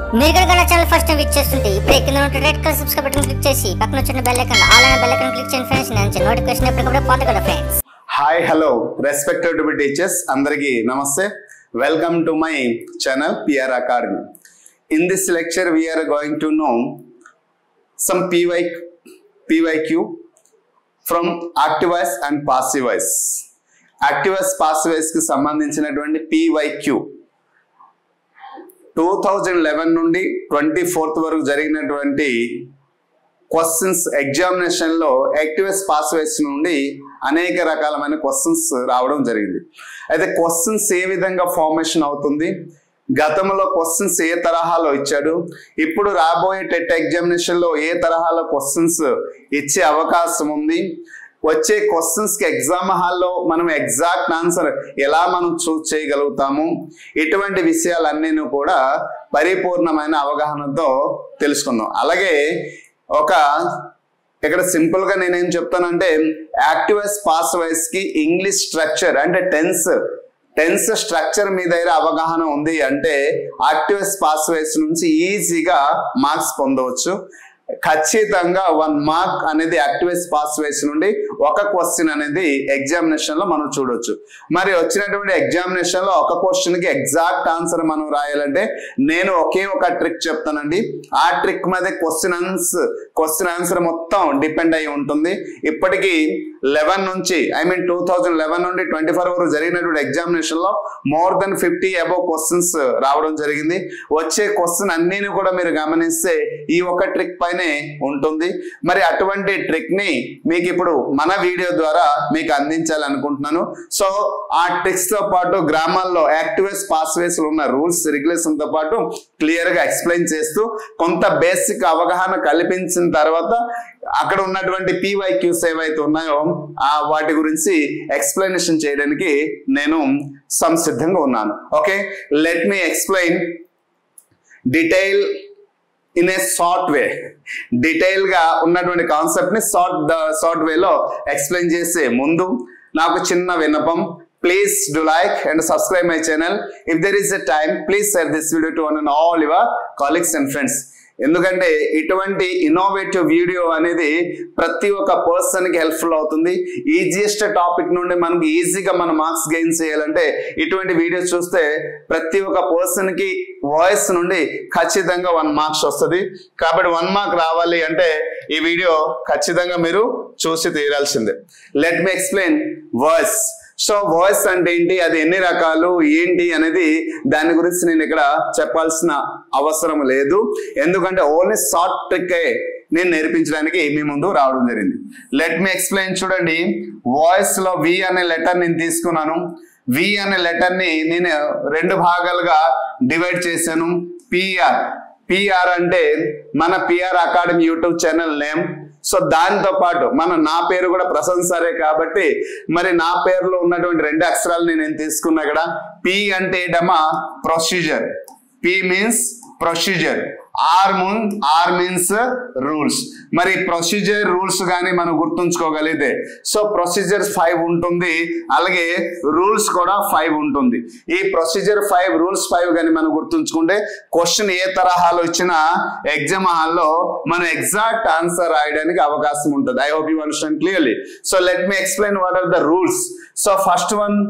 మీరు కనుక నా ఛానల్ ఫస్ట్ టైం విచ్ చేస్తుంటే ఇప్పుడే కింద ఉన్న red colour subscribe button click చేసి పక్కన వచ్చిన బెల్ ఐకాన్ ఆల్ అయిన బెల్ ఐకాన్ క్లిక్ చేయండి ఫ్రెండ్స్ నేను నోటిఫికేషన్ ఎప్పటికప్పుడు పొందగలరు friends hi hello respected teachers అందరికీ నమస్తే welcome to my channel PR academy in this lecture we're going to know some PY PYQ from active voice and passive voice active voice passive voice కి సంబంధించినటువంటి PYQ two thousand eleven నుండి twenty fourth వరకు జరిగినటువంటి questions examination లో యాక్టివెస్ పాస్వేస్ నుండి అనేక రకాలమైన క్వశ్చన్స్ రావడం జరిగింది అయితే క్వశ్చన్స్ ఏ విధంగా ఫార్మేషన్ అవుతుంది గతంలో క్వశ్చన్స్ ఏ తరహాలో ఇచ్చాడు ఇప్పుడు రాబోయే టెట్ ఎగ్జామినేషన్ లో ఏ తరహాలో క్వశ్చన్స్ ఇచ్చే అవకాశం ఉంది వచ్చే క్వశ్చన్స్ కి ఎగ్జామ్ హాల్లో మనం ఎగ్జాక్ట్ ఆన్సర్ ఎలా మనం చూస్ చేయగలుగుతాము ఇటువంటి విషయాలన్నీ కూడా పరిపూర్ణమైన అవగాహనతో తెలుసుకుందాం అలాగే ఒక ఇక్కడ సింపుల్ గా నేనేం చెప్తానంటే యాక్టివైస్ పాస్ వైస్ కి ఇంగ్లీష్ స్ట్రక్చర్ అంటే టెన్స్ టెన్స్ స్ట్రక్చర్ మీ దగ్గర అవగాహన ఉంది అంటే యాక్టివైస్ పాస్ వైస్ నుంచి ఈజీగా మార్క్స్ పొందవచ్చు ఖచ్చితంగా వన్ మార్క్ అనేది యాక్టివైస్ పాస్ వేసి నుండి ఒక క్వశ్చన్ అనేది ఎగ్జామినేషన్ లో మనం చూడొచ్చు మరి వచ్చినటువంటి ఎగ్జామినేషన్ లో ఒక క్వశ్చన్ కి ఎగ్జాక్ట్ ఆన్సర్ మనం రాయాలంటే నేను ఒకే ఒక ట్రిక్ చెప్తానండి ఆ ట్రిక్ మీద క్వశ్చన్ ఆన్సర్ క్వశ్చన్ ఆన్సర్ మొత్తం డిపెండ్ అయి ఉంటుంది ఇప్పటికీ లెవెన్ నుంచి I mean two thousand eleven నుండి ట్వంటీ ఫోర్ వరకు జరిగినటువంటి ఎగ్జామినేషన్ లో more than fifty above questions రావడం జరిగింది వచ్చే క్వశ్చన్ అన్నిని కూడా మీరు గమనిస్తే ఈ ఒక ట్రిక్ పైనే ఉంటుంది మరి అటువంటి ట్రిక్ ని మీకు ఇప్పుడు మన వీడియో ద్వారా మీకు అందించాలనుకుంటున్నాను సో ఆ ట్రిక్స్ తో పాటు గ్రామాల్లో యాక్టివేస్ పాస్వేస్ ఉన్న రూల్స్ రెగ్యులేషన్ తో పాటు క్లియర్ గా ఎక్స్ప్లెయిన్ చేస్తూ కొంత బేసిక్ అవగాహన కల్పించిన తర్వాత అక్కడ ఉన్నటువంటి పీవైక్యూస్ ఏవైతే ఉన్నాయో ఆ వాటి గురించి ఎక్స్ప్లెనేషన్ చేయడానికి నేను సంసిద్ధంగా ఉన్నాను okay let me explain detail in a short way detail గా ఉన్నటువంటి కాన్సెప్ట్ ని షార్ట్ ద షార్ట్ వేలో ఎక్స్ప్లెయిన్ చేసే ముందు నాకు చిన్న విన్నపం please do like and subscribe my channel if there is a time please share this video to one and all your colleagues and friends ఎందుకంటే ఇటువంటి ఇన్నోవేటివ్ వీడియో అనేది ప్రతి ఒక్క పర్సన్ కి హెల్ప్ఫుల్ అవుతుంది ఈజియెస్ట్ టాపిక్ నుండి మనకి ఈజీగా మన మార్క్స్ గెయిన్ చేయాలంటే ఇటువంటి వీడియోస్ చూస్తే ప్రతి ఒక్క పర్సన్ కి వాయిస్ నుండి ఖచ్చితంగా వన్ మార్క్స్ వస్తుంది కాబట్టి వన్ మార్క్ రావాలి అంటే ఈ వీడియో ఖచ్చితంగా మీరు చూసి తీరాల్సిందే let me explain voice so voice అంటే ఏంటి అది ఎన్ని రకాలు ఏంటి అనేది దాని గురించి నేను ఇక్కడ చెప్పాల్సిన అవసరం లేదు ఎందుకంటే ఓన్లీ షార్ట్ ట్రిక్ నేను నేర్పించడానికి మీ ముందు రావడం జరిగింది లెట్ మీ ఎక్స్ప్లెయిన్ చూడండి వాయిస్ లో వి అనే లెటర్ నేను తీసుకున్నాను వి అనే లెటర్ ని నేను రెండు భాగాలుగా డివైడ్ చేశాను పిఆర్ పిఆర్ అంటే మన PR academy YouTube channel name so దాంతో పాటు మన నా పేరు కూడా ప్రశంస సరే కాబట్టి మరి నా పేరులో ఉన్నటువంటి రెండు అక్షరాలు నేను తీసుకున్నా ఇక్కడ పి అంటే ఏటమ్మా procedure P means procedure R మున్ ఆర్ మీన్స్ రూల్స్ మరి ప్రొసీజర్ రూల్స్ కానీ మనం గుర్తుంచుకోగలిగితే సో ప్రొసీజర్ ఫైవ్ ఉంటుంది అలాగే రూల్స్ కూడా ఫైవ్ ఉంటుంది ఈ ప్రొసీజర్ ఫైవ్ రూల్స్ ఫైవ్ కానీ మనం గుర్తుంచుకుంటే క్వశ్చన్ ఏ తరహాలో ఇచ్చినా ఎగ్జామ్ హాల్లో మనం ఎగ్జాక్ట్ ఆన్సర్ రాయడానికి అవకాశం ఉంటుంది I hope you understand clearly so let me explain what are the rules so first one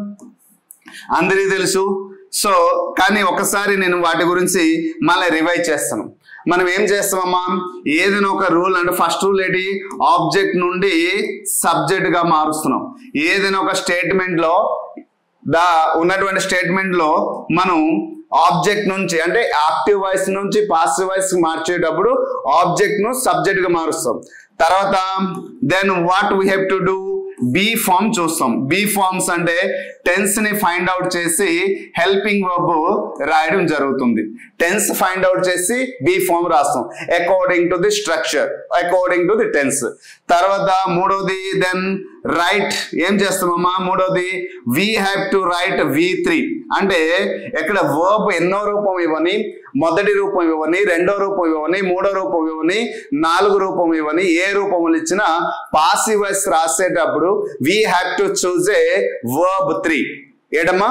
అందరికీ తెలుసు సో కానీ ఒకసారి నేను వాటి గురించి మళ్ళీ రివైజ్ చేస్తాను మనం ఏం చేస్తామమ్మా ఏదైనా ఒక రూల్ అంటే ఫస్ట్ రూల్ ఏంటి ఆబ్జెక్ట్ నుండి సబ్జెక్ట్ గా మారుస్తున్నాం ఏదైనా ఒక స్టేట్మెంట్ లో దా ఉన్నటువంటి స్టేట్మెంట్ లో మనం ఆబ్జెక్ట్ నుంచి అంటే యాక్టివ్ వాయిస్ నుంచి పాసివ్ వాయిస్ మార్చేటప్పుడు ఆబ్జెక్ట్ ను సబ్జెక్ట్ గా మారుస్తాం తర్వాత then what we have to do be form చూస్తాం బి ఫార్మ్స్ అంటే టెన్స్ ని ఫైండ్ అవుట్ చేసి హెల్పింగ్ వర్బ్ రాయడం జరుగుతుంది టెన్స్ ఫైండ్ అవుట్ చేసి బి ఫామ్ రాస్తాం according to the structure according to the tense తర్వాత మూడోది దెన్ రైట్ ఏం చేస్తామమ్మా మూడోది we have to write V three అంటే ఇక్కడ వర్బ్ ఎన్నో రూపం ఇవ్వని మొదటి రూపం ఇవ్వని రెండో రూపం ఇవ్వని మూడో రూపం ఇవ్వని నాలుగు రూపం ఇవ్వని ఏ రూపములు ఇచ్చినా పాసివ్ వాయిస్ రాసేటప్పుడు we have to choose a verb three ఏడమ్మా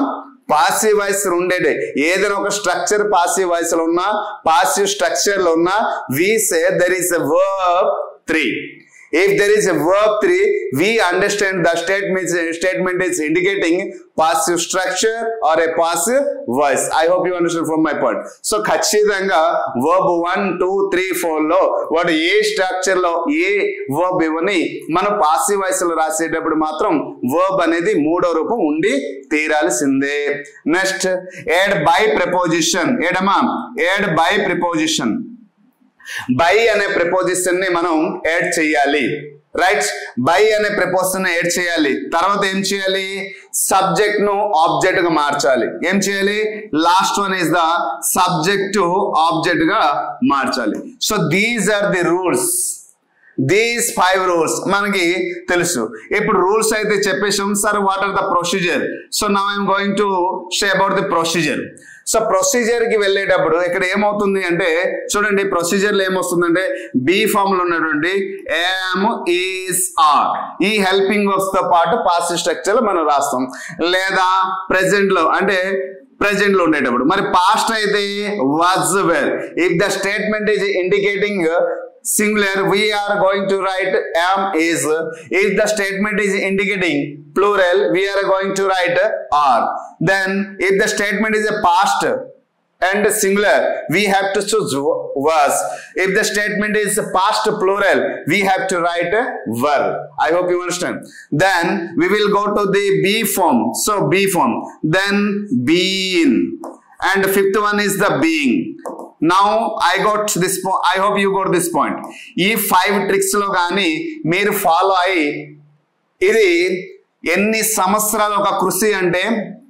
పాసివ్ వాయిస్ ఉండేది ఏదైనా ఒక స్ట్రక్చర్ పాసివ్ వాయిస్ లో ఉన్నా పాసివ్ స్ట్రక్చర్ లో ఉన్నా we say there is a verb three if there is a verb 3 we understand the statement statement is indicating passive structure or a passive voice i hope you understand from my point so ఖచ్చితంగా verb 1 2 3 4 లో వాడు ఏ structure లో ఏ verb ఇవని మనం passive voice లో రాసేటప్పుడు మాత్రం verb అనేది మూడో రూపం ఉండి తీరాల్సిందే నెక్స్ట్ ఎడ్ బై ప్రపోజిషన్ ఏడమా ఎడ్ బై ప్రపోజిషన్ బై అనే ప్రపోజిషన్ ని మనం యాడ్ చేయాలి రైట్ బై అనే ప్రపోజిషన్ యాడ్ చేయాలి తర్వాత ఏం చేయాలి సబ్జెక్ట్ ను ఆబ్జెక్ట్ గా మార్చాలి ఏం చేయాలి last one is the subject to object గా మార్చాలి so these are the rules these five rules మనకి తెలుసు ఇప్పుడు రూల్స్ అయితే చెప్పేసాం sir what are the procedure so నా I'm going to say about the procedure so procedure కి వెళ్ళేటప్పుడు ఇక్కడ ఏమవుతుంది అంటే చూడండి ప్రొసీజర్ లో ఏమొస్తుందంటే బి ఫామ్ లో ఉన్నటువంటి ఏమ్ ఈస్ ఆర్ ఈ హెల్పింగ్ వర్బ్స్ తో పాటు పాస్ స్ట్రక్చర్ మనం రాస్తాం లేదా ప్రెసెంట్ లో అంటే ప్రెసెంట్ లో ఉండేటప్పుడు మరి పాస్ట్ అయితే was were if the statement is indicating singular we are going to write am is if the statement is indicating plural we are going to write are then if the statement is a past and singular we have to choose was if the statement is past plural we have to write were i hope you understand then we will go to the b form so b form then been and fifth one is the being now I got this I hope you got this point ఈ five tricks లో కానీ మీరు follow అయ్యి ఇది ఎన్ని సంవత్సరాల ఒక కృషి అంటే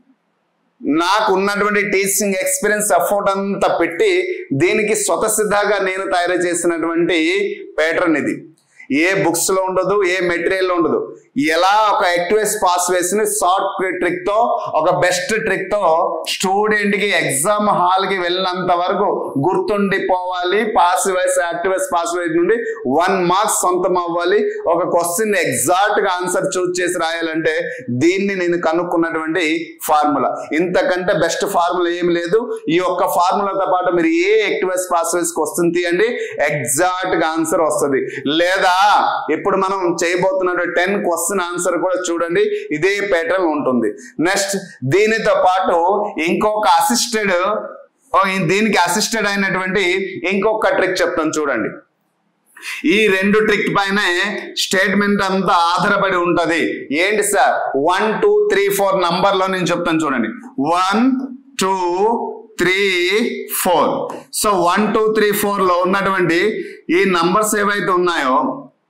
నాకు ఉన్నటువంటి టీచింగ్ ఎక్స్పీరియన్స్ ఎఫోర్ట్ అంతా పెట్టి దీనికి స్వతసిద్ధంగా నేను తయారు చేసినటువంటి ప్యాటర్న్ ఇది ఏ బుక్స్ లో ఉండదు ఏ మెటీరియల్ ఉండదు ఎలా ఒక యాక్టివేస్ పాస్ వేసిన షార్ట్ ట్రిక్ తో ఒక బెస్ట్ ట్రిక్ తో స్టూడెంట్ కి ఎగ్జామ్ హాల్ కి వెళ్ళినంత వరకు గుర్తుండిపోవాలి పాస్ వేస్ యాక్టివేస్ పాస్ వేస్ నుండి వన్ మార్క్స్ సొంతం అవ్వాలి ఒక క్వశ్చన్ ఎగ్జాక్ట్ గా ఆన్సర్ చూస్ చేసి రాయాలంటే దీన్ని నేను కనుక్కున్నటువంటి ఫార్ములా ఇంతకంటే బెస్ట్ ఫార్ములా ఏమి లేదు ఈ ఒక్క ఫార్ములాతో పాటు మీరు ఏ యాక్టివేస్ పాస్ వేస్ క్వశ్చన్ తీయండి ఎగ్జాక్ట్ గా ఆన్సర్ వస్తుంది లేదా ఇప్పుడు మనం చేయబోతున్న టెన్ క్వశ్చన్ ఆన్సర్ కూడా చూడండి ఇదే ప్యాటర్న్ ఉంటుంది నెక్స్ట్ దీనితో పాటు ఇంకొక అసిస్టెడ్ దీనికి అసిస్టెడ్ అయినటువంటి ఇంకొక ట్రిక్ చెప్తాను చూడండి ఈ రెండు ట్రిక్ పైనే స్టేట్మెంట్ అంతా ఆధారపడి ఉంటది ఏంటి sir one two three four number లో నేను చెప్తాను చూడండి one two three four so one two three four లో ఉన్నటువంటి ఈ నంబర్స్ ఏవైతే ఉన్నాయో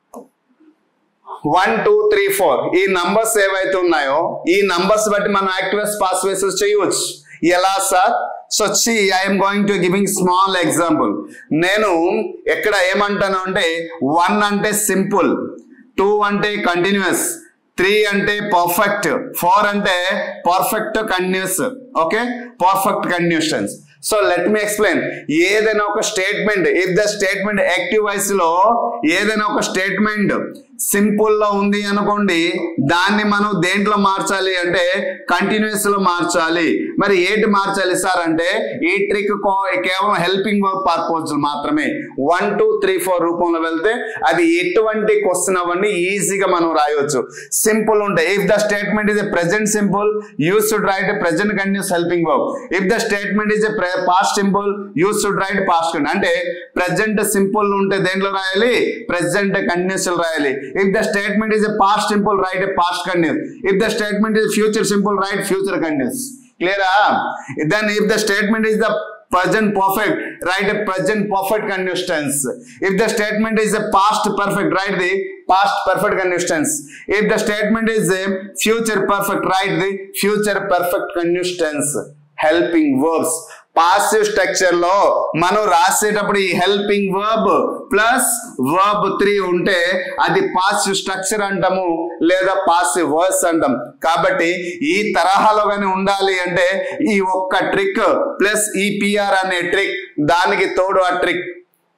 వన్ టూ త్రీ ఫోర్ ఈ నంబర్స్ ఏవైతే ఉన్నాయో ఈ నంబర్స్ బట్టి మనం యాక్టివేస్ పాస్ వేసెస్ చేయవచ్చు ఎలా సార్ సో చి I'm going to giving small example నేను ఎక్కడ ఏమంటాను అంటే వన్ అంటే సింపుల్ టూ అంటే కంటిన్యూస్ త్రీ అంటే పర్ఫెక్ట్ ఫోర్ అంటే perfect continuous okay perfect continuations so let me explain ఏదైనా ఒక statement if the statement active voice లో ఏదైనా ఒక స్టేట్మెంట్ సింపుల్ లో ఉంది అనుకోండి దాన్ని మనం దేంట్లో మార్చాలి అంటే కంటిన్యూస్ లో మార్చాలి మరి ఏంటి మార్చాలి సార్ అంటే ఈ ట్రిక్ కేవలం హెల్పింగ్ వర్క్ పర్పస్ మాత్రమే వన్ టూ త్రీ ఫోర్ రూపంలో వెళ్తే అది ఎటువంటి క్వశ్చన్ అవ్వండి ఈజీగా మనం రాయవచ్చు సింపుల్ ఉంటాయి if the statement is a present simple use to write present continuous helping verb if the statement is a past simple use to write past అంటే ప్రెసెంట్ సింపుల్ ఉంటే దేంట్లో రాయాలి ప్రెసెంట్ కంటిన్యూస్ రాయాలి if the statement is a past simple write a past continuous if the statement is future simple write future continuous క్లియరా then if the statement is the present perfect write a present perfect continuous tense if the statement is a past perfect write the past perfect continuous tense if the statement is a future perfect write the future perfect continuous tense helping verbs passive structure లో మనం రాసేటప్పుడు ఈ helping verb plus verb three ఉంటే అది passive structure అంటాము లేదా passive words అంటాం కాబట్టి ఈ తరహాలో కానీ ఉండాలి అంటే ఈ ఒక్క ట్రిక్ ప్లస్ ఈ పిఆర్ అనే ట్రిక్ దానికి తోడు ఆ ట్రిక్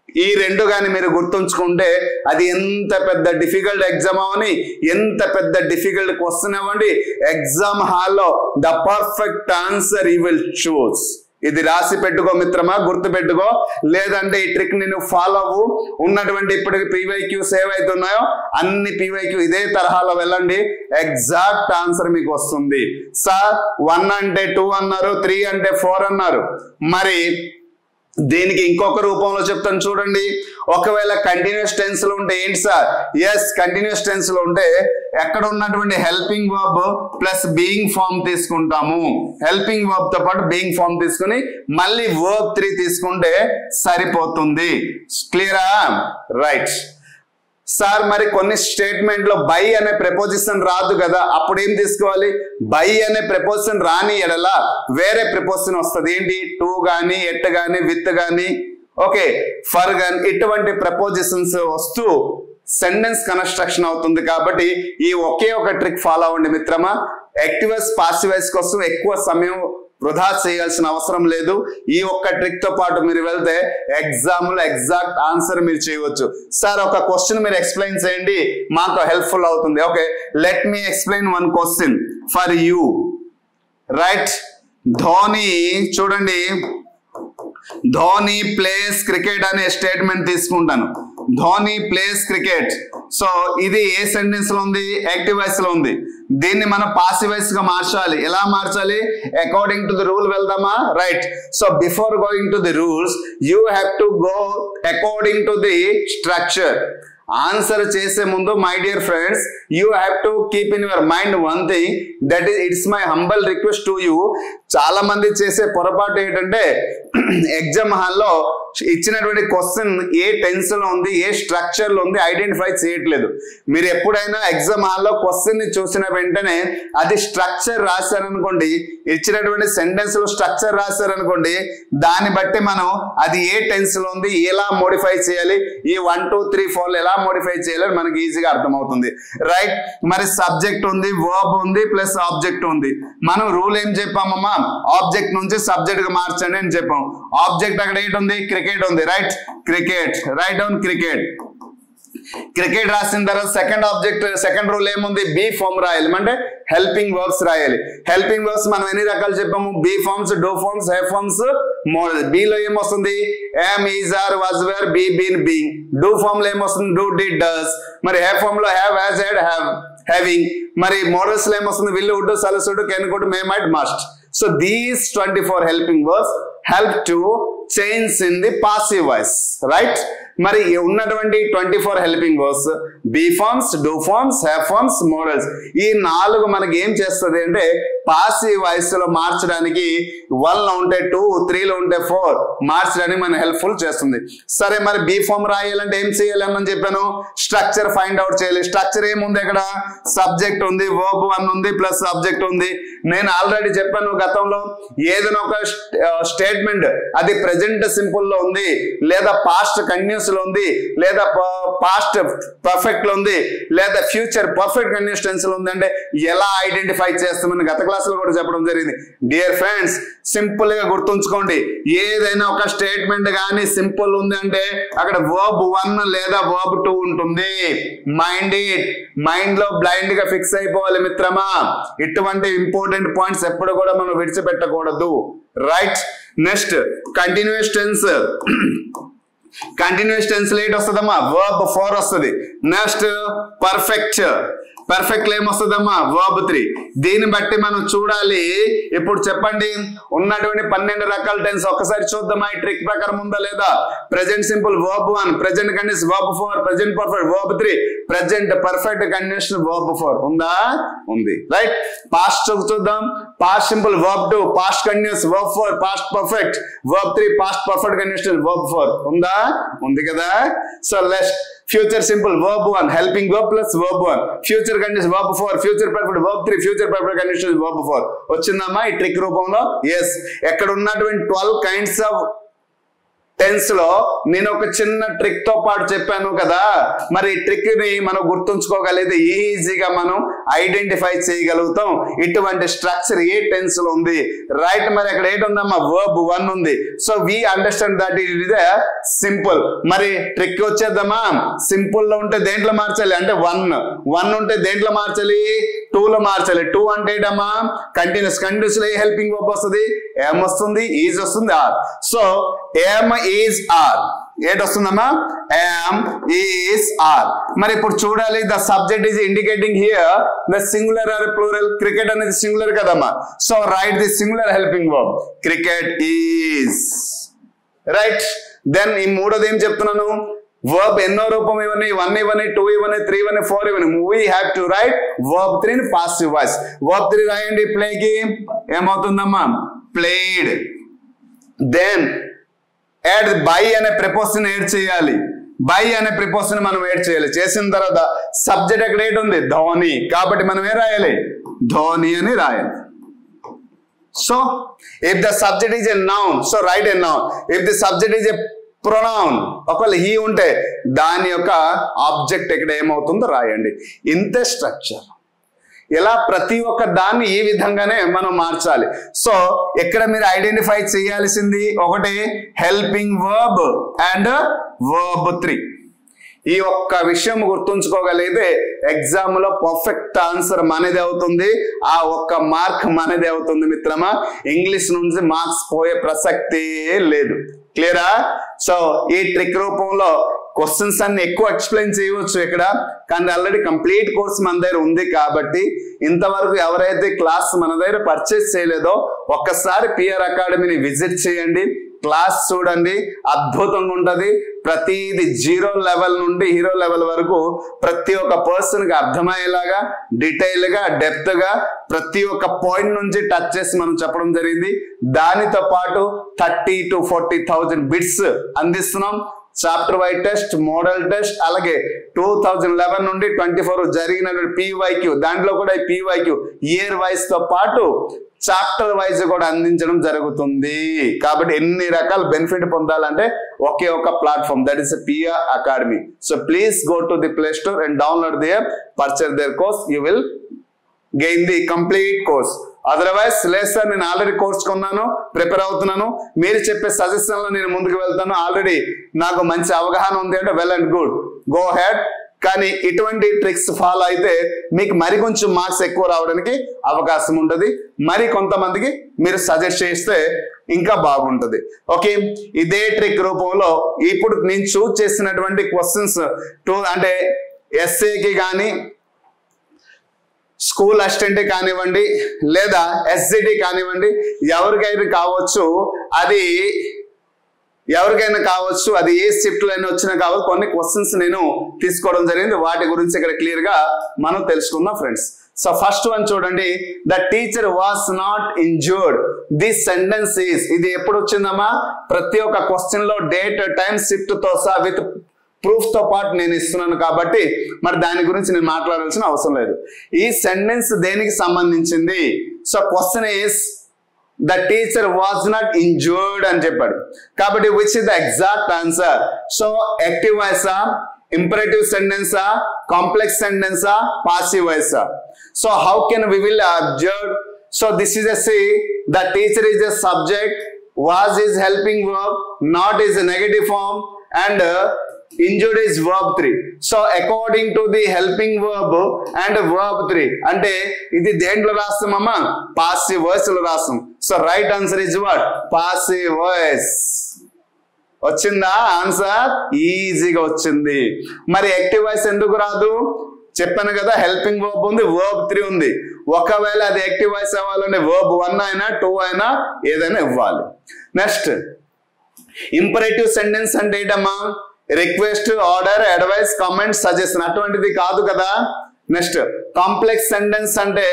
ఈ రెండు కానీ మీరు గుర్తుంచుకుంటే అది ఎంత పెద్ద డిఫికల్ట్ ఎగ్జామ్ అవని ఎంత పెద్ద డిఫికల్ట్ క్వశ్చన్ అవ్వండి ఎగ్జామ్ హాల్లో the perfect answer you will choose ఇది రాసి పెట్టుకో మిత్రమా గుర్తు పెట్టుకో లేదంటే ఈ ట్రిక్ నేను ఫాలో అవ్వు ఉన్నటువంటి ఇప్పటికి పీవైక్యూస్ ఏవైతున్నాయో అన్ని పీవైక్యూ ఇదే తరహాలో వెళ్ళండి ఎగ్జాక్ట్ ఆన్సర్ మీకు వస్తుంది సార్ వన్ అంటే టూ అన్నారు త్రీ అంటే ఫోర్ అన్నారు మరి దీనికి ఇంకొక రూపంలో చెప్తాను చూడండి ఒకవేళ కంటిన్యూస్ టెన్స్ లో ఉంటే ఏంటి సార్ ఎస్ కంటిన్యూస్ టెన్స్ లో ఉంటే ఎక్కడ ఉన్నటువంటి helping verb plus being form తీసుకుంటాము హెల్పింగ్ వర్బ్ తో పాటు బీయింగ్ ఫామ్ తీసుకుని మళ్ళీ వర్బ్ త్రీ తీసుకుంటే సరిపోతుంది క్లియరా రైట్ సార్ మరి కొన్ని స్టేట్మెంట్ లో బై అనే ప్రపోజిషన్ రాదు కదా అప్పుడు ఏం తీసుకోవాలి బై అనే ప్రపోజిషన్ రాని ఎడల వేరే ప్రపోజిషన్ వస్తుంది ఏంటి టూ గాని ఎట్ గాని విత్ గాని ఓకే ఫర్ గాని ఇటువంటి ప్రపోజిషన్స్ వస్తూ సెంటెన్స్ కన్స్ట్రక్షన్ అవుతుంది కాబట్టి ఈ ఒకే ఒక ట్రిక్ ఫాలో అవ్వండి మిత్రమా యాక్టివైస్ పాసివైస్ కోసం ఎక్కువ సమయం వృధా చేయాల్సిన అవసరం లేదు ఈ ఒక్క ట్రిక్ తో పాటు మీరు వెళ్తే ఎగ్జామ్ లో ఎగ్జాక్ట్ ఆన్సర్ మీరు చేయవచ్చు సార్ ఒక క్వశ్చన్ మీరు ఎక్స్ప్లెయిన్ చేయండి మాకు హెల్ప్ఫుల్ అవుతుంది okay let me explain one question for you right Dhoni చూడండి ధోని ప్లేస్ క్రికెట్ అనే స్టేట్మెంట్ తీసుకుంటాను ధోని ప్లేస్ క్రికెట్ సో ఇది ఏ సెంటెన్స్ లో ఉంది యాక్టివ్ వాయిస్ లో ఉంది దీన్ని మనం పాసివ్ వాయిస్ గా మార్చాలి ఎలా మార్చాలి అకార్డింగ్ టు ది రూల్ వెళ్దామా right so before going to the rules you have to go according to the structure answer చేసే ముందు my dear friends you have to keep in your mind one thing that is it's my humble request to you చాలా మంది చేసే పొరపాటు ఏంటంటే exam హాల్లో ఇచ్చినటువంటి question ఏ tense లో ఉంది ఏ స్ట్రక్చర్ లో ఉంది ఐడెంటిఫై చేయట్లేదు మీరు ఎప్పుడైనా ఎగ్జామ్ హాల్లో క్వశ్చన్ ని చూసిన వెంటనే అది స్ట్రక్చర్ రాశారనుకోండి ఇచ్చినటువంటి సెంటెన్స్ లో స్ట్రక్చర్ రాశారనుకోండి దాన్ని బట్టి మనం అది ఏ టెన్స్ లో ఉంది ఎలా మోడిఫై చేయాలి ఈ వన్ టూ త్రీ ఫోర్ ఎలా మోడిఫై చేయాలి మనకి ఈజీగా అర్థమవుతుంది రైట్ మరి సబ్జెక్ట్ ఉంది వర్బ్ ఉంది ప్లస్ ఆబ్జెక్ట్ ఉంది మనం రూల్ ఏం చెప్పామమ్మా ఆబ్జెక్ట్ నుంచి సబ్జెక్ట్ గా మార్చండి అని చెప్పాం ఆబ్జెక్ట్ అక్కడ ఏంటి ఉంది క్రికెట్ ఉంది right cricket right down cricket cricket రాసిన తర్వాత సెకండ్ ఆబ్జెక్ట్ సెకండ్ రూల్ ఏముంది బి ఫామ్ రాయాలి అంటే హెల్పింగ్ వర్బ్స్ రాయాలి హెల్పింగ్ వర్బ్స్ మనం ఎన్ని రకాలు చెప్పాము be forms do forms have forms modal be లో ఏమొస్తుంది am is are was were be been being do form లో ఏమొస్తుంది డూ డి డస్ మరి హె ఫామ్ లో have has had have having మరి మోడల్స్ లో ఏమొస్తుంది will wood సలసుడు can could may might must so these twenty four helping verbs help to change in the passive voice right మరి ఉన్నటువంటి twenty four helping verbs be forms do forms have forms modals ఈ నాలుగు మనకి ఏం చేస్తుంది అంటే passive voice లో మార్చడానికి వన్ లో ఉంటే టూ త్రీలో ఉంటే ఫోర్ మార్చడానికి మన హెల్ప్ఫుల్ చేస్తుంది సరే మరి బీ ఫామ్ రాయాలంటే ఏం చేయాలని చెప్పాను స్ట్రక్చర్ ఫైండ్ అవుట్ చేయాలి స్ట్రక్చర్ ఏముంది ఇక్కడ సబ్జెక్ట్ ఉంది వర్బ్ వన్ ఉంది ప్లస్ సబ్జెక్ట్ ఉంది నేను ఆల్రెడీ చెప్పాను గతంలో ఏదైనా ఒక స్టేట్మెంట్ అది ప్రెజెంట్ సింపుల్ లో ఉంది లేదా పాస్ట్ కంటిన్యూస్ లో ఉంది లేదా పాస్ట్ పర్ఫెక్ట్ లో ఉంది లేదా ఫ్యూచర్ పర్ఫెక్ట్ కంటిన్యూస్ టెన్స్ లో ఉంది అంటే ఎలా ఐడెంటిఫై చేస్తామని గత క్లాస్ లో కూడా చెప్పడం జరిగింది డియర్ ఫ్రెండ్స్ సింపుల్ గా గుర్తుంచుకోండి ఏదైనా ఒక స్టేట్మెంట్ కానీ సింపుల్ ఉంది అంటే అక్కడ వర్బ్ వన్ లేదా వర్బ్ టూ ఉంటుంది మైండ్ ఇట్ మైండ్ లో బ్లైండ్ గా ఫిక్స్ అయిపోవాలి మిత్రమా ఇటువంటి ఇంపార్టెంట్ పాయింట్స్ ఎప్పుడు కూడా మనం విడిచిపెట్టకూడదు right next continuous tense continuous tense లేట్ వస్తుందమ్మా వర్బ్ ఫోర్ వస్తుంది నెక్స్ట్ పర్ఫెక్ట్ పర్ఫెక్ట్ ఏమొస్తుందమ్మా వర్బ్ త్రీ దీన్ని బట్టి మనం చూడాలి ఇప్పుడు చెప్పండి ఉన్నటువంటి పన్నెండు రకాల టెన్స్ ఒక్కసారి చూద్దామా ఈ ట్రిక్ ప్రకారం ఉందా లేదా present simple verb one present condition verb four present perfect verb three present perfect condition verb four ఉందా ఉంది రైట్ పాస్ట్ చూద్దాం past simple verb two past continuous verb four past perfect verb three past perfect condition verb four ఉందా ఉంది కదా so last future simple verb one helping verb plus verb one future condition verb four future perfect verb three future perfect condition verb four వచ్చిందమ్మా ఈ trick రూపంలో yes ఎక్కడ ఉన్నటువంటి twelve kinds of tense లో నేను ఒక చిన్న ట్రిక్ తో పాటు చెప్పాను కదా మరి ఈ ట్రిక్ ని మనం గుర్తుంచుకోగలిగితే ఈజీగా మనం ఐడెంటిఫై చేయగలుగుతాం ఇటువంటి స్ట్రక్చర్ ఏ టెన్స్ లో ఉంది రైట్ మరి అక్కడ ఏంటి ఉందమ్మా వర్బ్ వన్ ఉంది so we understand that it is simple మరి ట్రిక్ వచ్చేద్దామా సింపుల్ లో ఉంటే దేంట్లో మార్చాలి అంటే వన్ వన్ ఉంటే దేంట్లో మార్చాలి టూ లో మార్చాలి టూ అంటే ఏంటమ్మా కంటిన్యూస్ కంటిన్యూస్ లో ఏ హెల్పింగ్ వర్బ్ వస్తుంది ఏం వస్తుంది ఈజ్ వస్తుంది are so am is are ఏంటి వస్తుందమ్మా యామ్ ఈస్ ఆర్ మరి ఇప్పుడు చూడాలి the subject is indicating here the singular or plural cricket అనేది సింగులర్ కదమ్మా so right the singular helping verb cricket is right then ఈ మూడోది ఏం చెప్తున్నాను వర్బ్ ఎన్నో రూపం ఇవన్నీ వన్ ఇవన్నీ టూ ఇవన్నీ త్రీ ఇవన్నీ ఫోర్ ఇవన్నీ we have to write verb three passive voice verb three రాయండి ప్లేకి ఏమవుతుందమ్మా ప్లేడ్ దెన్ యాడ్ బై అనే ప్రిపోజన్ యాడ్ చేయాలి బై అనే ప్రిపోజన్ మనం యాడ్ చేయాలి చేసిన తర్వాత సబ్జెక్ట్ ఎక్కడ ఏంటి ఉంది ధోని కాబట్టి మనం ఏం రాయాలి ధోని అని రాయాలి so if the subject is a noun so write a noun if the subject is a pronoun ఒకవేళ హీ ఉంటే దాని యొక్క ఆబ్జెక్ట్ ఇక్కడ ఏమవుతుందో రాయండి ఇంతే స్ట్రక్చర్ ఇలా ప్రతి ఒక్క దాన్ని ఈ విధంగానే మనం మార్చాలి సో ఎక్కడ మీరు ఐడెంటిఫై చేయాల్సింది ఒకటి helping verb and verb three ఈ ఒక్క విషయం గుర్తుంచుకోగలిగితే ఎగ్జామ్ లో పర్ఫెక్ట్ ఆన్సర్ మనది అవుతుంది ఆ ఒక్క మార్క్ మనది అవుతుంది మిత్రమా ఇంగ్లీష్ నుంచి మార్క్స్ పోయే ప్రసక్తే లేదు క్లియరా సో ఈ ట్రిక్ రూపంలో క్వశ్చన్స్ అన్ని ఎక్కువ ఎక్స్ప్లెయిన్ చేయవచ్చు ఇక్కడ కానీ ఆల్రెడీ కంప్లీట్ కోర్స్ మన దగ్గర ఉంది కాబట్టి ఇంతవరకు ఎవరైతే క్లాస్ మన దగ్గర పర్చేస్ చేయలేదో ఒక్కసారి పిఆర్ అకాడమీని విజిట్ చేయండి క్లాస్ చూడండి అద్భుతంగా ఉంటది ప్రతిది జీరో లెవెల్ నుండి హీరో లెవెల్ వరకు ప్రతి ఒక్క పర్సన్ కి అర్థమయ్యేలాగా డీటెయిల్ గా డెప్త్ గా ప్రతి ఒక్క పాయింట్ నుంచి టచ్ చేసి మనం చెప్పడం జరిగింది దానితో పాటు thirty to forty thousand bits అందిస్తున్నాం chapter wise test model test అలాగే టూ థౌజండ్ లెవెన్ నుండి ట్వంటీ ఫోర్ జరిగినటువంటి పీవైక్యూ దాంట్లో కూడా ఈ పీవైక్యూ ఇయర్ వైజ్ తో పాటు చాప్టర్ వైజ్ కూడా అందించడం జరుగుతుంది కాబట్టి ఎన్ని రకాల బెనిఫిట్ పొందాలంటే ఒకే ఒక platform that is PR academy so please go to the play store and download their purchase their course you will gain the complete course otherwise లేదు సార్ నేను ఆల్రెడీ కోర్స్ కొన్నాను ప్రిపేర్ అవుతున్నాను మీరు చెప్పే సజెషన్ లో నేను ముందుకు వెళ్తాను ఆల్రెడీ నాకు మంచి అవగాహన ఉంది అంటే well and good go ahead కానీ ఇటువంటి ట్రిక్స్ ఫాలో అయితే మీకు మరి కొంచెం మార్క్స్ ఎక్కువ రావడానికి అవకాశం ఉంటుంది మరి కొంతమందికి మీరు సజెస్ట్ చేస్తే ఇంకా బాగుంటుంది ఓకే ఇదే ట్రిక్ రూపంలో ఇప్పుడు నేను చూస్ చేసినటువంటి క్వశ్చన్స్ టూ అంటే ఎస్ఏకి కానీ స్కూల్ అసిస్టెంట్ కానివ్వండి లేదా ఎస్జిటి కానివ్వండి ఎవరికైనా కావచ్చు అది ఎవరికైనా కావచ్చు అది ఏ షిఫ్ట్ లైన్ వచ్చినా కావచ్చు కొన్ని క్వశ్చన్స్ నేను తీసుకోవడం జరిగింది వాటి గురించి ఇక్కడ క్లియర్ గా మనం తెలుసుకుందాం ఫ్రెండ్స్ సో ఫస్ట్ వన్ చూడండి the teacher was not injured this sentence is ఇది ఎప్పుడు వచ్చిందమ్మా ప్రతి ఒక్క క్వశ్చన్ లో డేట్ టైం షిఫ్ట్ తో సహా విత్ ప్రూఫ్ తో పాటు నేను ఇస్తున్నాను కాబట్టి మరి దాని గురించి నేను మాట్లాడాల్సిన అవసరం లేదు ఈ సెంటెన్స్ దేనికి సంబంధించింది so question is the teacher was not injured అని చెప్పాడు కాబట్టి which is the exact answer so active వాయిసా ఇంపరేటివ్ సెంటెన్సా కాంప్లెక్స్ సెంటెన్సా పాసివ్ వాయిసా so how can we will observe so this is a C the teacher is a subject was is helping verb not is a negative form and uh, injured is verb 3 so according to the helping verb and verb 3 అంటే ఇది దేంట్లో రాస్తామమ్మా passive voice లో రాస్తాం so right answer is what passive voice వచ్చిందా answer ఈజీగా వచ్చింది మరి active voice ఎందుకు రాదు చెప్పాను కదా హెల్పింగ్ వర్బ్ ఉంది వర్బ్ త్రీ ఉంది ఒకవేళ అది యాక్టివ్ వాయిస్ అవ్వాలంటే వర్బ్ వన్ అయినా టూ అయినా ఏదైనా ఇవ్వాలి నెక్స్ట్ ఇంపరేటివ్ సెంటెన్స్ అంటే ఏంటమ్మా request order advice comment suggestion అటువంటిది కాదు కదా నెక్స్ట్ కాంప్లెక్స్ సెంటెన్స్ అంటే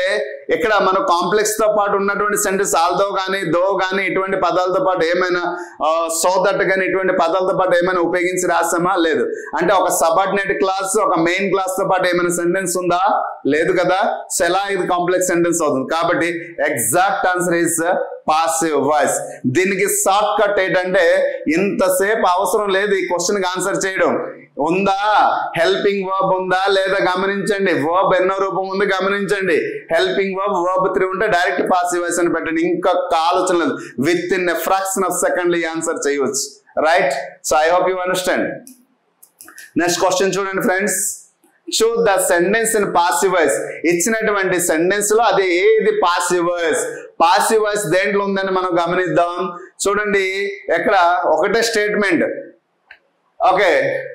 ఇక్కడ మన కాంప్లెక్స్ తో పాటు ఉన్నటువంటి సెంటెన్స్ ఆల్దో కానీ దో కానీ ఇటువంటి పదాలతో పాటు ఏమైనా సో దట్ కానీ ఇటువంటి పదాలతో పాటు ఏమైనా ఉపయోగించి రాసామా లేదు అంటే ఒక సబార్డినేట్ క్లాస్ ఒక మెయిన్ క్లాస్ తో పాటు ఏమైనా సెంటెన్స్ ఉందా లేదు కదా సో ఎలా ఇది కాంప్లెక్స్ సెంటెన్స్ అవుతుంది కాబట్టి exact answer is passive voice దీనికి షార్ట్ కట్ ఏంటంటే ఇంతసేపు అవసరం లేదు ఈ క్వశ్చన్ కి ఆన్సర్ చేయడం ఉందా హెల్పింగ్ వర్బ్ ఉందా లేదా గమనించండి వర్బ్ ఎన్నో రూపం ఉంది గమనించండి హెల్పింగ్ వర్బ్ వర్బ్ త్రీ ఉంటే డైరెక్ట్ పాసివ్ వాయిస్ అని పెట్టండి ఇంకొక ఆలోచన లేదు with in a fraction of second ఈ ఆన్సర్ చేయవచ్చు right so I hope you understand next question చూడండి friends choose the sentence in passive voice ఇచ్చినటువంటి సెంటెన్స్ లో అది ఏది పాసివ్ వాయిస్ పాసివ్ వాయిస్ దేంట్లో ఉందని మనం గమనిద్దాం చూడండి ఎక్కడ ఒకటే స్టేట్మెంట్ ఓకే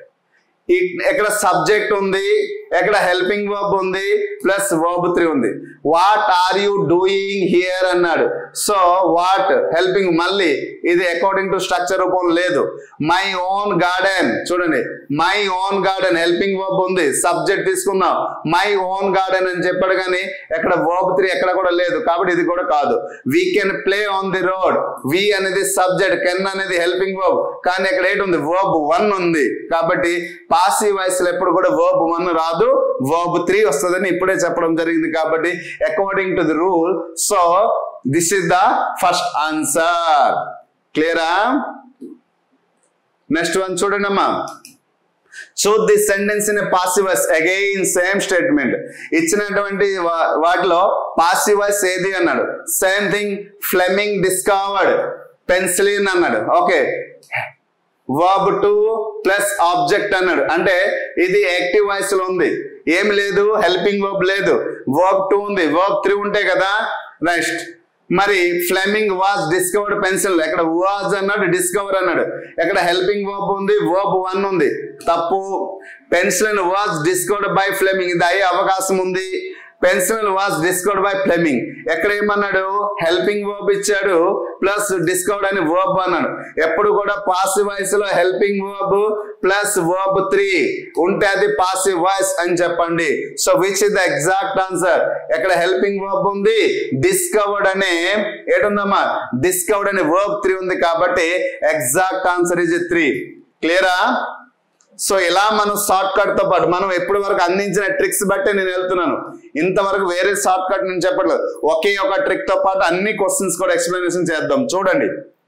ఇక్కడ సబ్జెక్ట్ ఉంది ఎక్కడ హెల్పింగ్ వర్బ్ ఉంది ప్లస్ వర్బ్ త్రీ ఉంది what are you doing here అన్నాడు సో వాట్ హెల్పింగ్ మళ్ళీ ఇది అకార్డింగ్ టు స్ట్రక్చర్ రూపం లేదు మై ఓన్ గార్డెన్ చూడండి my own garden helping verb ఉంది సబ్జెక్ట్ తీసుకుందాం మై ఓన్ గార్డెన్ అని చెప్పాడు కానీ ఎక్కడ వర్బ్ త్రీ ఎక్కడ కూడా లేదు కాబట్టి ఇది కూడా కాదు we can play on the road we అనేది సబ్జెక్ట్ కెన్ అనేది హెల్పింగ్ వర్బ్ కానీ ఇక్కడ ఏంటి ఉంది వర్బ్ వన్ ఉంది కాబట్టి పాసివ్ వాయిస్ లో ఎప్పుడు కూడా వర్బ్ వన్ రాదు వర్బ్ త్రీ వస్తుందని ఇప్పుడే చెప్పడం జరిగింది కాబట్టి according to the rule so this is the first answer క్లియరా నెక్స్ట్ వన్ చూడండి అమ్మా so the sentence in passive voice again same statement ఇచ్చినటువంటి వా- వాటిలో పాసివ్ వాయిస్ ఏది అన్నాడు same thing Fleming discovered penicillin అన్నాడు okay verb two plus object అన్నాడు అంటే ఇది యాక్టివ్ వాయిస్ లో ఉంది ఏం లేదు హెల్పింగ్ వర్బ్ లేదు వర్బ్ టూ ఉంది వర్బ్ త్రీ ఉంటాయి కదా నెక్స్ట్ మరి ఫ్లెమింగ్ వాజ్ డిస్కవర్డ్ పెన్సిల్ ఎక్కడ వాజ్ అన్నాడు డిస్కవర్ అన్నాడు ఎక్కడ హెల్పింగ్ వర్బ్ ఉంది వర్బ్ వన్ ఉంది తప్పు pencil was discovered by Fleming ఇది అయ్యే అవకాశం ఉంది pencil was discovered by Fleming ఎక్కడ ఏమన్నాడు హెల్పింగ్ వర్బ్ ఇచ్చాడు ప్లస్ డిస్కవర్డ్ అని వర్బ్ అన్నాడు ఎప్పుడు కూడా పాసివ్ వాయిస్ లో helping verb plus verb three ఉంటే అది పాసివ్ వాయిస్ అని చెప్పండి so which is the exact answer ఎక్కడ హెల్పింగ్ వర్బ్ ఉంది డిస్కవర్డ్ అనే ఏటుందమ్మా డిస్కవర్డ్ అనే వర్బ్ త్రీ ఉంది కాబట్టి ఎగ్జాక్ట్ ఆన్సర్ ఇస్ త్రీ క్లియరా సో ఇలా మనం షార్ట్ కట్ తో పాటు మనం ఎప్పటి వరకు అందించిన ట్రిక్స్ బట్టే నేను వెళ్తున్నాను ఇంతవరకు వేరే షార్ట్ కట్ నేను చెప్పట్లేదు ఒకే ఒక ట్రిక్ తో పాటు అన్ని క్వశ్చన్స్ కూడా ఎక్స్ప్లెనేషన్ చేద్దాం చూడండి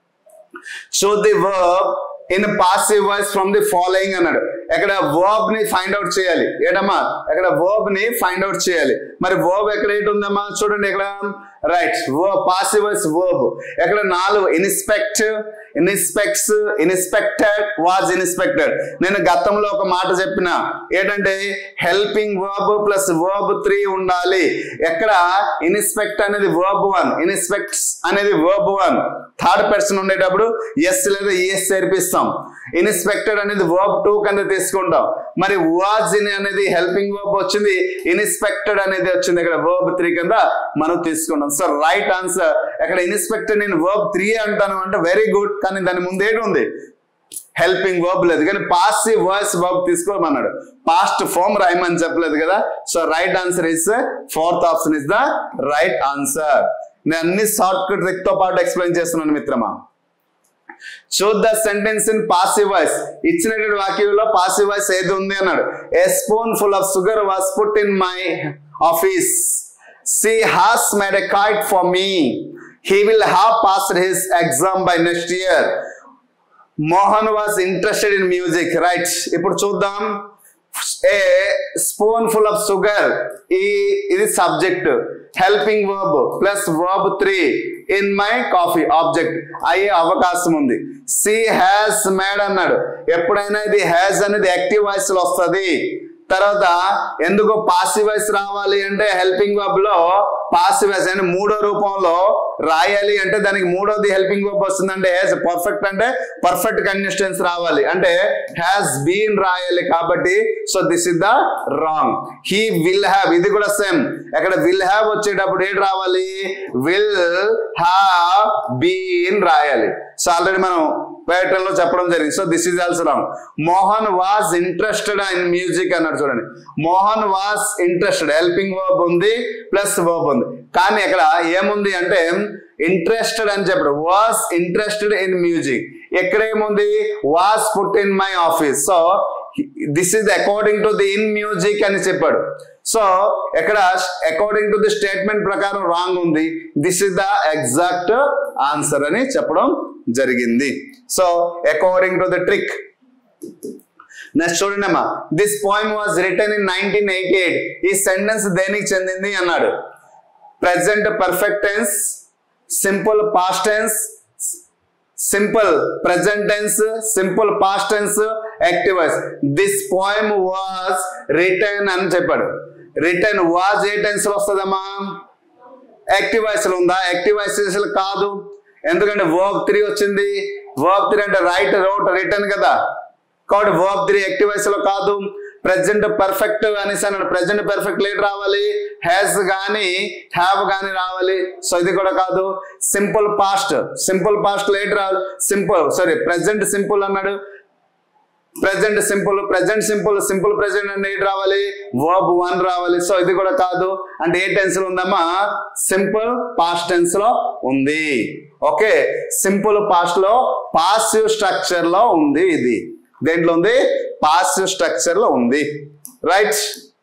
so the verb in passive voice from the following అన్నాడు ఎక్కడ వర్బ్ ని ఫైండ్ అవుట్ చేయాలి ఏటమ్మా ఎక్కడ వర్బ్ ని ఫైండ్ అవుట్ చేయాలి మరి వర్బ్ ఎక్కడ ఏంటి ఉందమ్మా చూడండి ఇక్కడ రైట్ పాసివ్ వాయిస్ వర్బ్ ఎక్కడ నాలుగు inspect inspects inspected was inspected నేను గతంలో ఒక మాట చెప్పిన ఏంటంటే helping verb plus verb three ఉండాలి ఎక్కడ ఇన్స్పెక్ట్ అనేది వర్బ్ వన్ ఇన్స్పెక్ట్స్ అనేది వర్బ్ వన్ థర్డ్ పర్సన్ ఉండేటప్పుడు ఎస్ లేదా ఈఎస్ చేర్పిస్తాం ఇన్స్పెక్టెడ్ అనేది వర్బ్ టూ కింద తీసుకుంటాం మరి వాజ్ ఇన్ అనేది హెల్పింగ్ వర్బ్ వచ్చింది ఇన్స్పెక్టెడ్ అనేది వచ్చింది ఇక్కడ వర్బ్ త్రీ కింద మనం తీసుకుంటాం సో రైట్ ఆన్సర్ ఇక్కడ ఇన్స్పెక్టెడ్ నేను వర్బ్ త్రీ అంటాను అంటే వెరీ గుడ్ కానీ దాని ముందు ఏంటి ఉంది హెల్పింగ్ వర్బ్ లేదు కానీ పాసివ్ వాయిస్ వర్బ్ తీసుకోమన్నాడు పాస్ట్ ఫామ్ రాయమని చెప్పలేదు కదా so right answer is fourth option is the right answer నేను అన్ని షార్ట్ కట్ తో పాటు ఎక్స్ప్లెయిన్ చేస్తున్నాను మిత్రమా choose the sentence in passive voice ఇచ్చినటువంటి వాక్యంలో పాసివ్ వాయిస్ ఏది ఉంది అన్నాడు a spoon full of sugar was put in my office she has made a kite for me he will have passed his exam by next year Mohan was interested in music right ఇప్పుడు చూద్దాం a spoon full of sugar ఈ ఇది subject helping verb plus verb three in my coffee object అయ్యే అవకాశం ఉంది C has made అన్నాడు ఎప్పుడైనా ఇది హ్యాస్ అనేది యాక్టివ్ వాయిస్ లో వస్తుంది తర్వాత ఎందుకు పాసివ్ వాయిస్ రావాలి అంటే హెల్పింగ్ వర్బ్ లో పాసివ్ వాయిస్ అంటే మూడో రూపంలో రాయాలి అంటే దానికి మూడోది హెల్పింగ్ వర్బ్ వస్తుందంటే హ్యాస్ పర్ఫెక్ట్ అంటే పర్ఫెక్ట్ కండిషన్స్ రావాలి అంటే హ్యాస్ బీన్ రాయాలి కాబట్టి so this is the wrong he will have ఇది కూడా సేమ్ ఎక్కడ విల్ హ్యావ్ వచ్చేటప్పుడు ఏంటి రావాలి విల్ హ్యావ్ బీన్ రాయాలి సో ఆల్రెడీ మనం ప్యాటర్న్ లో చెప్పడం జరిగింది so this is also wrong Mohan was interested in music అన్నాడు చూడండి Mohan was interested helping verb ఉంది ప్లస్ వర్బ్ ఉంది కానీ ఇక్కడ ఏముంది అంటే ఇంట్రెస్టెడ్ అని చెప్పాడు వాస్ ఇంట్రెస్టెడ్ ఇన్ మ్యూజిక్ ఎక్కడ ఏముంది was put in my office so this is according to the in music అని చెప్పాడు సో ఎక్కడ అకార్డింగ్ టు ది స్టేట్మెంట్ ప్రకారం రాంగ్ ఉంది this is the exact answer అని చెప్పడం జరిగింది so according to the trick next చూడండి అమ్మా this poem was written in nineteen eighty eight ఈ సెంటెన్స్ దేనికి చెందింది అన్నాడు present perfect tense simple past tense simple present tense simple past tense active voice this poem was written అని చెప్పాడు return was a tense లో వస్తుందమ్మా active voice లో ఉందా యాక్టివ్ వాయిస్ కాదు ఎందుకంటే వర్క్ త్రీ వచ్చింది వర్క్ త్రీ అంటే రైట్ రోట్ రిటర్న్ కదా కాబట్టి వర్క్ త్రీ యాక్టివ్ వాయిస్ లో కాదు ప్రెసెంట్ పర్ఫెక్ట్ అనేసి అన్నాడు ప్రెసెంట్ పర్ఫెక్ట్ లేట్ రావాలి హ్యాస్ గాని హ్యావ్ గాని రావాలి సో ఇది కూడా కాదు సింపుల్ పాస్ట్ సింపుల్ పాస్ట్ లేట్ రావాలి సింపుల్ సారీ ప్రెసెంట్ సింపుల్ అన్నాడు present simple present simple simple present అంటే ఏంటి రావాలి వర్బ్ వన్ రావాలి సో ఇది కూడా కాదు అంటే ఏ టెన్స్ లో ఉందమ్మా సింపుల్ పాస్ట్ టెన్స్ లో ఉంది ఓకే సింపుల్ పాస్ట్ లో పాసివ్ స్ట్రక్చర్ లో ఉంది ఇది దేంట్లో ఉంది పాసివ్ స్ట్రక్చర్ లో ఉంది right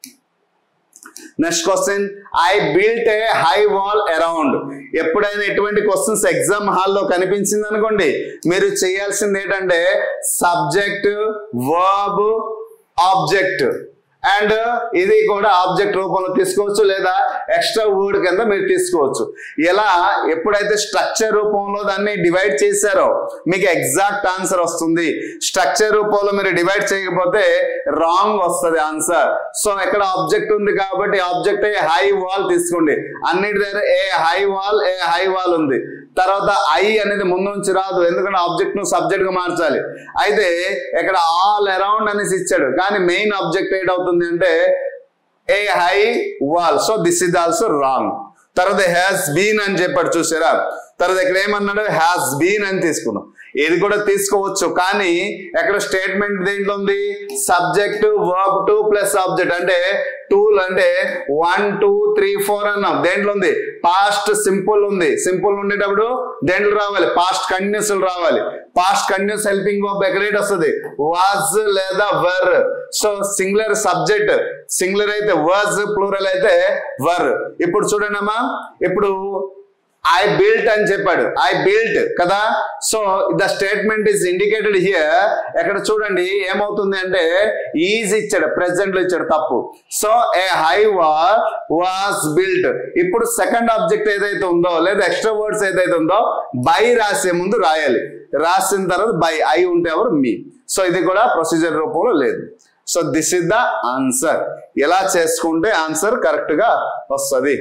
next question I built a high wall around ఎప్పుడైనా ఎటువంటి క్వశ్చన్స్ ఎగ్జామ్ హాల్లో కనిపించింది అనుకోండి మీరు చేయాల్సింది ఏంటంటే సబ్జెక్ట్ వర్బ్ ఆబ్జెక్ట్ అండ్ ఇది కూడా ఆబ్జెక్ట్ రూపంలో తీసుకోవచ్చు లేదా ఎక్స్ట్రా వర్డ్ కింద మీరు తీసుకోవచ్చు ఇలా ఎప్పుడైతే స్ట్రక్చర్ రూపంలో దాన్ని డివైడ్ చేశారో మీకు ఎగ్జాక్ట్ ఆన్సర్ వస్తుంది స్ట్రక్చర్ రూపంలో మీరు డివైడ్ చేయకపోతే రాంగ్ వస్తుంది ఆన్సర్ సో ఇక్కడ ఆబ్జెక్ట్ ఉంది కాబట్టి ఆబ్జెక్ట్ ఏ హై వాల్ తీసుకోండి అన్నిటి దగ్గర a high wall a high wall ఉంది తర్వాత ఐ అనేది ముందు నుంచి రాదు ఎందుకంటే ఆబ్జెక్ట్ ను సబ్జెక్ట్ గా మార్చాలి అయితే ఇక్కడ ఆల్ అరౌండ్ అనేసి ఇచ్చాడు కానీ మెయిన్ ఆబ్జెక్ట్ ఏంటవుతుంది అంటే a high wall so this is also wrong తర్వాత హ్యాస్ బీన్ అని చెప్పాడు చూసారా తర్వాత ఇక్కడ ఏమన్నాడు హ్యాస్ బీన్ అని తీసుకున్నాం ఇది కూడా తీసుకోవచ్చు కానీ ఎక్కడ స్టేట్మెంట్ దేంట్లో ఉంది subject verb two plus object అంటే టూల్ అంటే వన్ టూ త్రీ ఫోర్ అన్నాం దేంట్లో ఉంది పాస్ట్ సింపుల్ ఉంది సింపుల్ ఉండేటప్పుడు దేంట్లో రావాలి పాస్ట్ కంటిన్యూస్ రావాలి పాస్ట్ కంటిన్యూస్ హెల్పింగ్ వర్బ్ ఎక్కడేట్ వస్తుంది వాజ్ లేదా were so singular subject singular అయితే వాజ్ ప్లూరల్ అయితే వర్ ఇప్పుడు చూడండి అమ్మా ఇప్పుడు ఐ బిల్ట్ అని చెప్పాడు ఐ బిల్ట్ కదా so the statement is indicated here ఎక్కడ చూడండి ఏమవుతుంది అంటే ఈజ్ ఇచ్చాడు ప్రెసెంట్ లో ఇచ్చాడు తప్పు so a high wall was built ఇప్పుడు సెకండ్ ఆబ్జెక్ట్ ఏదైతే ఉందో లేదా ఎక్స్ట్రా వర్డ్స్ ఏదైతే ఉందో బై రాసే ముందు రాయాలి రాసిన తర్వాత బై ఐ ఉంటే ఎవరు మీ సో ఇది కూడా ప్రొసీజర్ రూపంలో లేదు so this is the answer ఎలా చేసుకుంటే ఆన్సర్ కరెక్ట్ గా వస్తుంది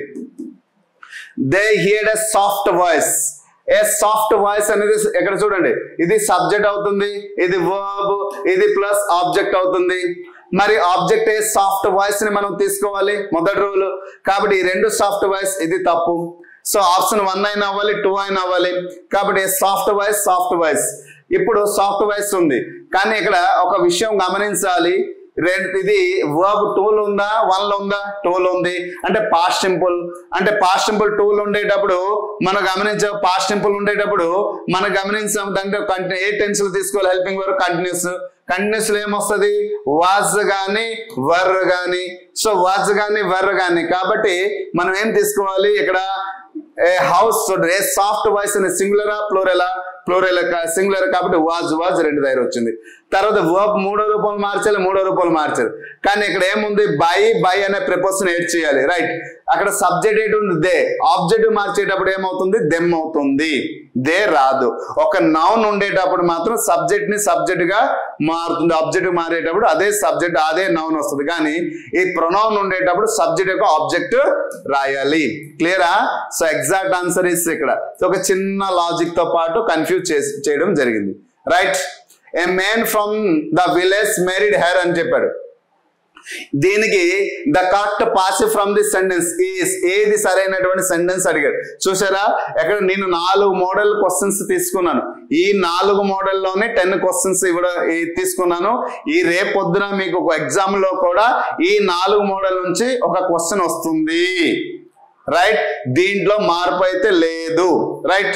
they here a soft voice a soft voice అనేది ఎక్కడ చూడండి ఇది సబ్జెక్ట్ అవుతుంది ఇది వర్బ్ ఇది ప్లస్ ఆబ్జెక్ట్ అవుతుంది మరి ఆబ్జెక్ట్ ఏ సాఫ్ట్ వాయిస్ ని మనం తీసుకోవాలి మొదటి రూల్ కాబట్టి ఈ రెండు సాఫ్ట్ వాయిస్ ఇది తప్పు సో ఆప్షన్ వన్ అయినా అవ్వాలి టూ అయినా అవ్వాలి కాబట్టి సాఫ్ట్ వాయిస్ సాఫ్ట్ వాయిస్ ఇప్పుడు సాఫ్ట్ వాయిస్ ఉంది కానీ ఇక్కడ ఒక విషయం గమనించాలి రెండు ఇది వర్బ్ టూల్ ఉందా వన్ లో ఉందా టూల్ ఉంది అంటే పాస్ట్ సింపుల్ అంటే పాస్ట్ సింపుల్ టూల్ ఉండేటప్పుడు మనం గమనించే పాస్ట్ సింపుల్ ఉండేటప్పుడు మనం గమనించాం దాంట్లో కంటి ఏ టెన్స్ తీసుకోవాలి హెల్పింగ్ వర్క్ కంటిన్యూస్ కంటిన్యూస్ లో ఏమొస్తుంది వాజ్ గాని వర్ గాని సో వాజ్ గాని వర్ గాని కాబట్టి మనం ఏం తీసుకోవాలి ఇక్కడ a house a soft voice అనే సింగులరా ప్లూరలా ప్లూరల్ సింగులర్ కాబట్టి వాజ్ వాజ్ రెండు దగ్గర వచ్చింది తర్వాత వర్బ్ మూడో రూపంలో మార్చాలి మూడో రూపంలో మార్చాలి కానీ ఇక్కడ ఏముంది బై బై అనే ప్రిపోజన్ ఏడ్ చేయాలి రైట్ అక్కడ సబ్జెక్ట్ ఏంటి ఉంది దే ఆబ్జెక్ట్ మార్చేటప్పుడు ఏమవుతుంది దెమ్ అవుతుంది దే రాదు ఒక నౌన్ ఉండేటప్పుడు మాత్రం సబ్జెక్ట్ ని సబ్జెక్ట్ గా మారుతుంది ఆబ్జెక్ట్ మారేటప్పుడు అదే సబ్జెక్ట్ అదే నౌన్ వస్తుంది కానీ ఈ ప్రొనౌన్ ఉండేటప్పుడు సబ్జెక్ట్ యొక్క ఆబ్జెక్ట్ రాయాలి క్లియరా సో ఎగ్జాక్ట్ ఆన్సర్ ఇస్ ఇక్కడ సో ఒక చిన్న లాజిక్ తో పాటు కన్ఫ్యూజ్ చేయడం జరిగింది right a man from the village married her అని చెప్పాడు దీనికి the correct passive from the sentence is ఏది సరైనటువంటి సెంటెన్స్ అడిగారు చూసారా ఎక్కడ నేను నాలుగు మోడల్ క్వశ్చన్స్ తీసుకున్నాను ఈ నాలుగు మోడల్లోనే టెన్ క్వశ్చన్స్ ఇవ్వడం ఈ తీసుకున్నాను ఈ రేపు పొద్దున మీకు ఒక ఎగ్జామ్ లో కూడా ఈ నాలుగు మోడల్ నుంచి ఒక క్వశ్చన్ వస్తుంది రైట్ దీంట్లో మార్పు అయితే లేదు రైట్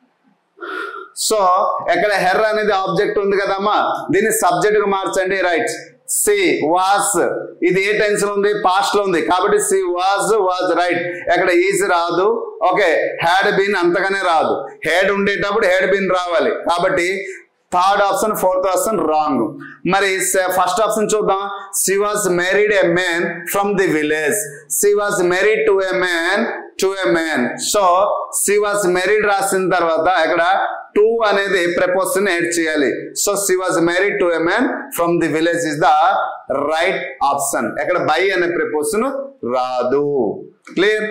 సో ఎక్కడ హెర్ అనేది ఆబ్జెక్ట్ ఉంది కదమ్మా దీన్ని సబ్జెక్ట్ గా మార్చండి రైట్ సి వాస్ ఇది ఏ టెన్స్ లో ఉంది పాస్ట్ లో ఉంది కాబట్టి సి వాజ్ వాజ్ రైట్ ఎక్కడ ఈజ్ రాదు ఓకే హ్యాడ్ బీన్ అంతగానే రాదు హెడ్ ఉండేటప్పుడు హెడ్ బీన్ రావాలి కాబట్టి third option fourth option wrong మరి ఫస్ట్ ఆప్షన్ చూద్దాం she was married a man from the village she was married to a man to a man so she was married రాసిన తర్వాత ఇక్కడ to అనేది preposition add చేయాలి so she was married to a man from the village is the right option ఇక్కడ by అనే preposition రాదు clear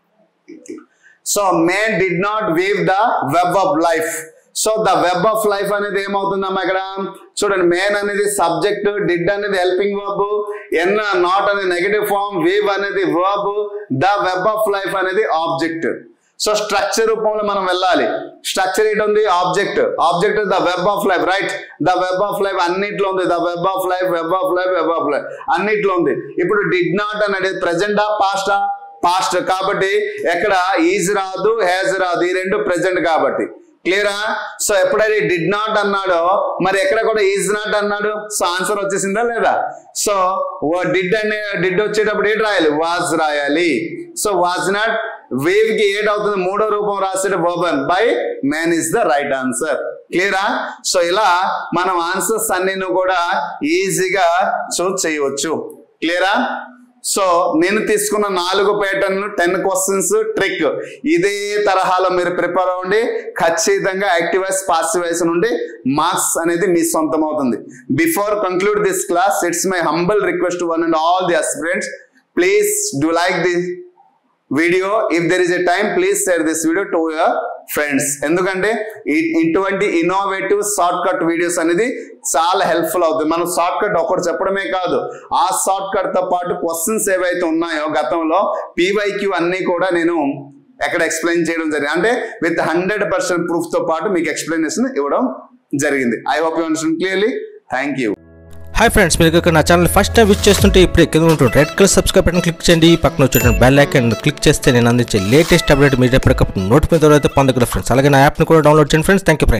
so man did not weave the web of life so the web of life అనేది ఏమవుతుందమ్మా ఇక్కడ చూడండి man అనేది subject did అనేది helping verb and not అనేది నెగటివ్ ఫార్మ్ వీవ్ అనేది verb the web of life అనేది ఆబ్జెక్ట్ సో స్ట్రక్చర్ రూపంలో మనం వెళ్ళాలి స్ట్రక్చర్ ఏంటి ఉంది object object the web of life right the web of life అన్నిట్లో ఉంది the web of life web of life web of life అన్నిట్లో ఉంది ఇప్పుడు డిడ్ నాట్ అనేది ప్రెసెంటా పాస్టా పాస్ట్ కాబట్టి ఎక్కడ ఈజ్ రాదు హ్యాజ్ రాదు ఈ రెండు ప్రెసెంట్ కాబట్టి క్లియరా సో ఎప్పుడైతే డిడ్ నాట్ అన్నాడో మరి ఎక్కడ కూడా ఈజ్ నాట్ అన్నాడు సో ఆన్సర్ వచ్చేసిందా లేదా సో డిడ్ అనే డిడ్ వచ్చేటప్పుడు ఏంటి రాయాలి వాజ్ రాయాలి సో వాజ్ నాట్ వేవ్ కి ఏట్ అవుతుంది మూడో రూపం రాసేట వర్బన్ by man is the right answer క్లియరా సో ఇలా మనం ఆన్సర్స్ అన్ని కూడా ఈజీగా చూస్ చేయవచ్చు క్లియరా సో నేను తీసుకున్న నాలుగు ప్యాటర్న్ టెన్ క్వశ్చన్స్ ట్రిక్ ఇదే తరహాలో మీరు ప్రిపేర్ అవ్వండి ఖచ్చితంగా యాక్టివ్ వైస్ పాసివ్ వైస్ నుండి మార్క్స్ అనేది మీ సొంతం అవుతుంది before conclude this class it's my humble request one and all the aspirants please do like this video if there is a time please share this video to your friends ఎందుకంటే ఈ- ఇటువంటి innovative short cut videos అనేది చాలా helpful అవుతుంది మనం short cut ఒకటి చెప్పడమే కాదు ఆ షార్ట్ కట్ తో పాటు క్వశ్చన్స్ ఏవైతే ఉన్నాయో గతంలో పీవైక్యూ అన్ని కూడా నేను ఎక్కడ ఎక్స్ప్లెయిన్ చేయడం జరిగింది అంటే విత్ హండ్రెడ్ పర్సెంట్ ప్రూఫ్ తో పాటు మీకు ఎక్స్ప్లెనేషన్ ఇవ్వడం జరిగింది I hope you understand clearly thank you hi friends మీరు ఇక్కడ నా ఛానల్ ఫస్ట్ టైం విచ్ చేస్తుంటే ఇప్పుడే కింద ఉంటుంది red colour subscribe button click చేయండి పక్కన వచ్చేటువంటి బెల్ ఐకాన్ క్లిక్ చేస్తే నేను అందించే లేటెస్ట్ అప్డేట్ మీరు ఎప్పటికప్పుడు నోటిఫికేషన్ అయితే పొందగలరు ఫ్రెండ్స్ అలాగే నా యాప్ని కూడా డౌన్లోడ్ చేయండి ఫ్రెండ్స్ థ్యాంక్ యూ